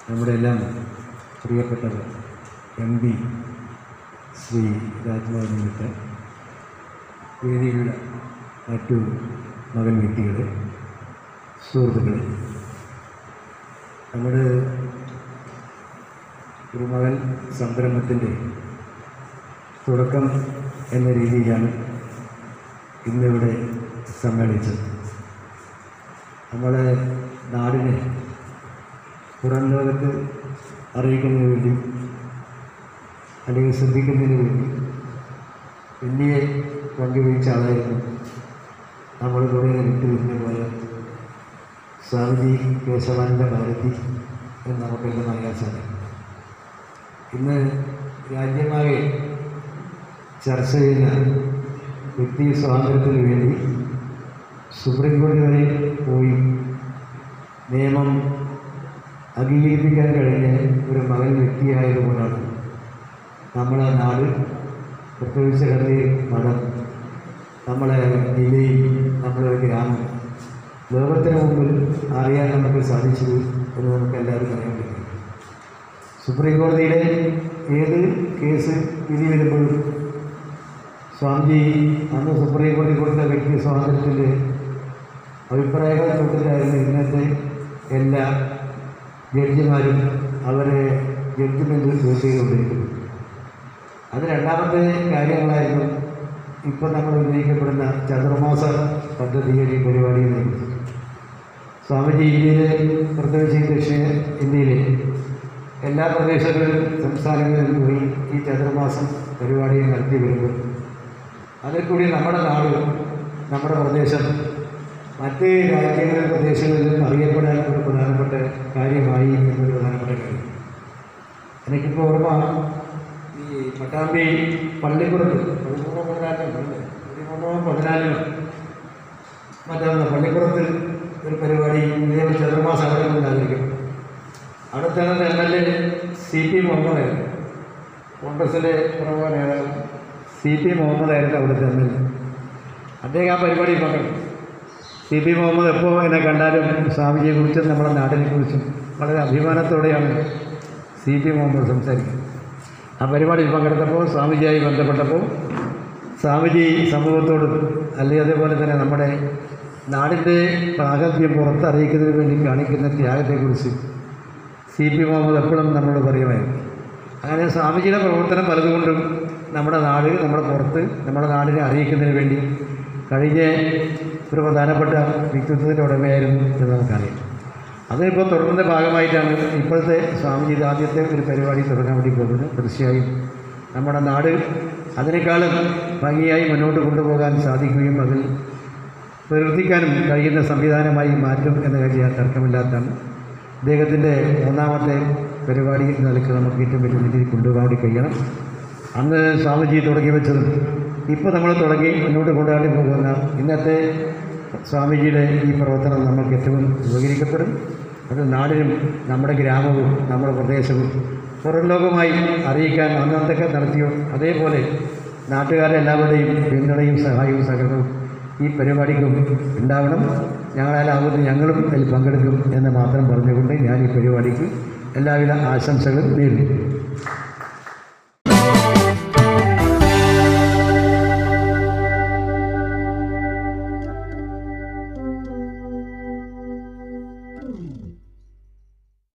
നമ്മുടെ എല്ലാം പ്രിയപ്പെട്ടവർ എം പി ശ്രീ രാജ്മോഹൻ നിമിത്ത വേദിയിലുള്ള മറ്റു മകൻ വ്യക്തികളെ സുഹൃത്തുക്കളെ നമ്മുടെ ഒരു മകൻ സംരംഭത്തിൻ്റെ തുടക്കം എന്ന രീതിയിലാണ് ഇന്നിവിടെ സമ്മേളിച്ചത് നമ്മുടെ നാടിനെ പുറം ലോകത്ത് അറിയിക്കുന്നതിന് വേണ്ടി അല്ലെങ്കിൽ ശ്രദ്ധിക്കുന്നതിന് വേണ്ടി വലിയ പങ്കുവഹിച്ച ആളായിരുന്നു നമ്മൾ കുറേ വിട്ടുപിരിഞ്ഞു പോയ സ്വാമിജി കേശവാനന്ദ ഭാരതി എന്ന് നമുക്കെല്ലാം അറിയാൻ സാധിക്കും ഇന്ന് രാജ്യമാകെ ചർച്ച ചെയ്യുന്ന വ്യക്തി സ്വാതന്ത്ര്യത്തിന് വേണ്ടി സുപ്രീം കോടതി വരെ പോയി നിയമം അംഗീകരിപ്പിക്കാൻ കഴിഞ്ഞ ഒരു മകൻ വ്യക്തിയായതുകൊണ്ടാണ് നമ്മളെ നാട് പ്രത്യേകിച്ച് കണ്ണീർ മഠം നമ്മളെ ജില്ലയിൽ നമ്മുടെ ഗ്രാമം ലോകത്തിന് മുമ്പിൽ അറിയാൻ നമുക്ക് സാധിച്ചത് എന്ന് നമുക്ക് എല്ലാവരും അറിയാൻ പറ്റും സുപ്രീം കോടതിയിലെ ഏത് കേസ് വിധി വരുമ്പോഴും സ്വാമിജി അന്ന് സുപ്രീം കോടതി കൊടുത്ത വ്യക്തി സ്വാതന്ത്ര്യത്തിൻ്റെ അഭിപ്രായങ്ങൾ തൊട്ടിട്ടായിരുന്നു ഇന്നത്തെ എല്ലാ ജഡ്ജിമാരും അവരെ ജഡ്ജിമെൻറ്റ് ചൂസ് ചെയ്തുകൊണ്ടിരിക്കുന്നു അത് രണ്ടാമത്തെ കാര്യങ്ങളായിരുന്നു ഇപ്പോൾ നമ്മൾ ഉന്നയിക്കപ്പെടുന്ന ചതുർമാസ പദ്ധതിയുടെ ഈ പരിപാടിയിൽ നിന്ന് സ്വാമിജി ഇന്ത്യയിലെ പ്രത്യേകിച്ച് ദക്ഷിണ ഇന്ത്യയിലെ എല്ലാ പ്രദേശങ്ങളിലും സംസ്ഥാനങ്ങളിലും പോയി ഈ ചതുർമാസം പരിപാടികൾ നടത്തി വരുമ്പോൾ അതിൽ കൂടി നമ്മുടെ നാട് നമ്മുടെ പ്രദേശം മറ്റ് രാജ്യങ്ങളിലെ പ്രദേശങ്ങളിലും അറിയപ്പെടാൻ ഒരു പ്രധാനപ്പെട്ട കാര്യമായി എന്നൊരു പ്രധാനപ്പെട്ട കാര്യം എനിക്കിപ്പോൾ ഓർമ്മ ഈ പട്ടാമ്പി പള്ളിപ്പുറത്ത് പതിമൂന്നോ പതിനാലിനോ പതിമൂന്നോ പതിനാലിനോ മറ്റൊന്ന് പള്ളിപ്പുറത്ത് ഒരു പരിപാടി ഇതേ ചതുർമാസം അവിടെ ഉണ്ടായിരിക്കും അവിടെ തന്നെ M L A C P മുഹമ്മദായിരുന്നു കോൺഗ്രസിലെ പ്രമുഖ നേതാവ് സി പി മുഹമ്മദായിരുന്നു അവിടുത്തെ എം എൽ എ അദ്ദേഹം ആ പരിപാടിയിൽ പങ്കെടുത്തു സി പി മുഹമ്മദ് എപ്പോൾ എന്നെ കണ്ടാലും സ്വാമിജിയെക്കുറിച്ചും നമ്മുടെ നാടിനെക്കുറിച്ചും വളരെ അഭിമാനത്തോടെയാണ് സി പി മുഹമ്മദ് സംസാരിക്കുന്നത് ആ പരിപാടിയിൽ പങ്കെടുത്തപ്പോൾ സ്വാമിജിയായി ബന്ധപ്പെട്ടപ്പോൾ സ്വാമിജി സമൂഹത്തോടും അല്ലെങ്കിൽ അതേപോലെ തന്നെ നമ്മുടെ നാടിൻ്റെ പ്രാഗത്യം പുറത്തറിയിക്കുന്നതിന് വേണ്ടി കാണിക്കുന്ന ത്യാഗത്തെക്കുറിച്ച് സി പി മുഹമ്മദ് എപ്പോഴും നമ്മളോട് പറയുമായിരുന്നു അങ്ങനെ സ്വാമിജിയുടെ പ്രവർത്തനം പലതുകൊണ്ടും നമ്മുടെ നാട് നമ്മുടെ പുറത്ത് നമ്മുടെ നാടിനെ അറിയിക്കുന്നതിന് വേണ്ടി കഴിഞ്ഞ ഒരു പ്രധാനപ്പെട്ട വ്യക്തിത്വത്തിൻ്റെ ഉടമയായിരുന്നു എന്ന് നമുക്കറിയാം അതിപ്പോൾ തുടർന്ന ഭാഗമായിട്ടാണ് ഇപ്പോഴത്തെ സ്വാമിജിയുടെ ആദ്യത്തെ ഒരു പരിപാടി തുടങ്ങാൻ വേണ്ടി പോകുന്നത് തീർച്ചയായും നമ്മുടെ നാട് അതിനേക്കാളും ഭംഗിയായി മുന്നോട്ട് കൊണ്ടുപോകാൻ സാധിക്കുകയും അതിൽ പ്രവർത്തിക്കാനും കഴിയുന്ന സംവിധാനമായി മാറ്റും എന്ന കാര്യം തർക്കമില്ലാത്തതാണ് അദ്ദേഹത്തിൻ്റെ മൂന്നാമത്തെ പരിപാടി എന്ന നിലയ്ക്ക് നമുക്ക് ഏറ്റവും വലിയ രീതിയിൽ കൊണ്ടുപോകാൻ വേണ്ടി കഴിയണം അന്ന് സ്വാമിജി തുടങ്ങി വെച്ചതും ഇപ്പോൾ നമ്മൾ തുടങ്ങി മുന്നോട്ട് കൊണ്ടുപോകാൻ പോകുന്ന ഇന്നത്തെ സ്വാമിജിയുടെ ഈ പ്രവർത്തനം നമുക്ക് ഏറ്റവും ഉപകരിക്കപ്പെടും അത് നാടിനും നമ്മുടെ ഗ്രാമവും നമ്മുടെ പ്രദേശവും പുറം ലോകമായി അറിയിക്കാൻ അന്നന്തൊക്കെ നടത്തിയോ അതേപോലെ നാട്ടുകാരെല്ലാവരുടെയും പിന്തുണയും സഹായവും സഹകരണവും ഈ പരിപാടിക്കും ഉണ്ടാവണം ഞങ്ങളാലാവുന്ന ഞങ്ങളും അതിൽ പങ്കെടുക്കും എന്ന് മാത്രം പറഞ്ഞുകൊണ്ട് ഞാൻ ഈ പരിപാടിക്ക് എല്ലാവിധ ആശംസകളും നേരുന്നു